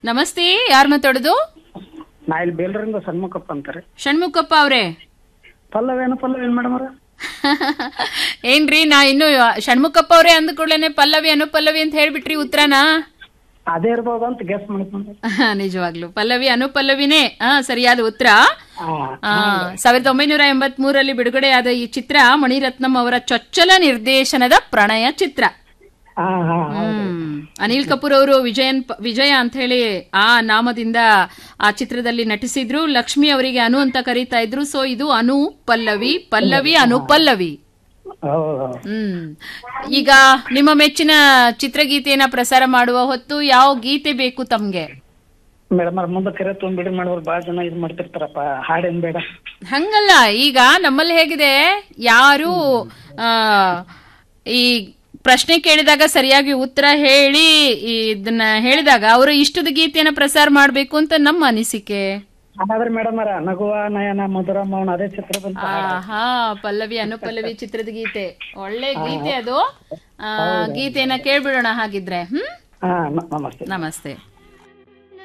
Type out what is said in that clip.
ನಮಸ್ತೆ ಯಾರು ಮಾತಾಡೋದು ನಾ ಇಲ್ಲಿ ಬೇಲೂರಿಂದ ಸನ್ಮುಖಪ್ಪ ಅಂತಾರೆ ಷಣ್ಮುಖಪ್ಪ ಅವ್ರೆ ಪಲ್ಲವೇನು ಪಲ್ಲವೇನು ಮೇಡಮ್ ಅವ್ರ ಏನ್ರಿ ನಾ ಇನ್ನು ಷಣ್ಮುಖಪ್ಪ ಅವ್ರೆ ಅಂದ ಕೂಡಲೇ ಪಲ್ಲವಿ ಅನುಪಲ್ಲವಿ ಅಂತ ಹೇಳ್ಬಿಟ್ರಿ ಉತ್ತರನ ಅದೇ ಇರ್ಬೋದು ಅಂತ ಗೆಸ್ ಮಾಡಿದ್ವಿ ನಿಜವಾಗ್ಲು ಪಲ್ಲವಿ ಅನುಪಲ್ಲವಿನೇ ಹಾ ಸರಿಯಾದ ಉತ್ತರ ಹಾ ಆ, ಸಾವಿರದ ಒಂಬೈನೂರ ಎಂಬತ್ ಮೂರರಲ್ಲಿ ಬಿಡುಗಡೆಯಾದ ಈ ಚಿತ್ರ ಮಣಿರತ್ನಂ ಅವರ ಚೊಚ್ಚಲ ನಿರ್ದೇಶನದ ಪ್ರಣಯ ಚಿತ್ರ ಹಾ ಹಾ ಹ್ಮ್ ಅನಿಲ್ ಕಪೂರ್ ಅವರು ವಿಜಯನ್ ಪ- ವಿಜಯ ಅಂತ ಹೇಳಿ ಆ ನಾಮದಿಂದ ಆ ಚಿತ್ರದಲ್ಲಿ ನಟಿಸಿದ್ರು ಲಕ್ಷ್ಮಿ ಅವರಿಗೆ ಅನು ಅಂತ ಕರೀತಾ ಇದ್ರು ಸೊ ಇದು ಅನು ಪಲ್ಲವಿ ಪಲ್ಲವಿ ಅನುಪಲ್ಲವಿ ಹೌದು ಹ್ಮ್ ಈಗ ನಿಮ್ಮ ಮೆಚ್ಚಿನ ಚಿತ್ರಗೀತೆಯನ್ನ ಪ್ರಸಾರ ಮಾಡುವ ಹೊತ್ತು ಯಾವ ಗೀತೆ ಬೇಕು ತಮ್ಗೆ ಮೇಡಮ್ ಅವ್ರ ಮುಂದೆ ಕರೆ ತೊಗೊಂಡ್ಬಿಡಿ ಮಾಡಿದ್ರು ಭಾಳ ಜನ ಇದು ಮಾಡ್ತಿರ್ತಾರಪ್ಪ ಹಾಡೇನ್ ಬೇಡ ಹಂಗಲ್ಲ ಈಗ ನಮ್ಮಲ್ಲಿ ಹೇಗಿದೆ ಯಾರು ಆ, ಈ ಪ್ರಶ್ನೆ ಕೇಳಿದಾಗ ಸರಿಯಾಗಿ ಉತ್ತರ ಹೇಳಿ ಇದನ್ನ ಹೇಳಿದಾಗ ಅವರು ಇಷ್ಟದ ಗೀತೆಯನ್ನ ಪ್ರಸಾರ ಮಾಡ್ಬೇಕು ಅಂತ ನಮ್ಮ ಅನಿಸಿಕೆ ಹಾಗಾದ್ರೆ ಮೇಡಮ್ ಅವರ ನಗುವ ನಯನ ಮಧುರ ಮೌನ ಅದೇ ಚಿತ್ರ ಬಂತ ಆಹಾ ಪಲ್ಲವಿ ಅನುಪಲ್ಲವಿ ಚಿತ್ರದ ಗೀತೆ ಒಳ್ಳೆ ಗೀತೆ ಅದು ಆ, ಗೀತೆಯನ್ನ ಕೇಳ್ಬಿಡೋಣ ಹಾಗಿದ್ರೆ ಹ್ಮ್ ಹಾ ನ- ನಮಸ್ತೆ ನಮಸ್ತೆ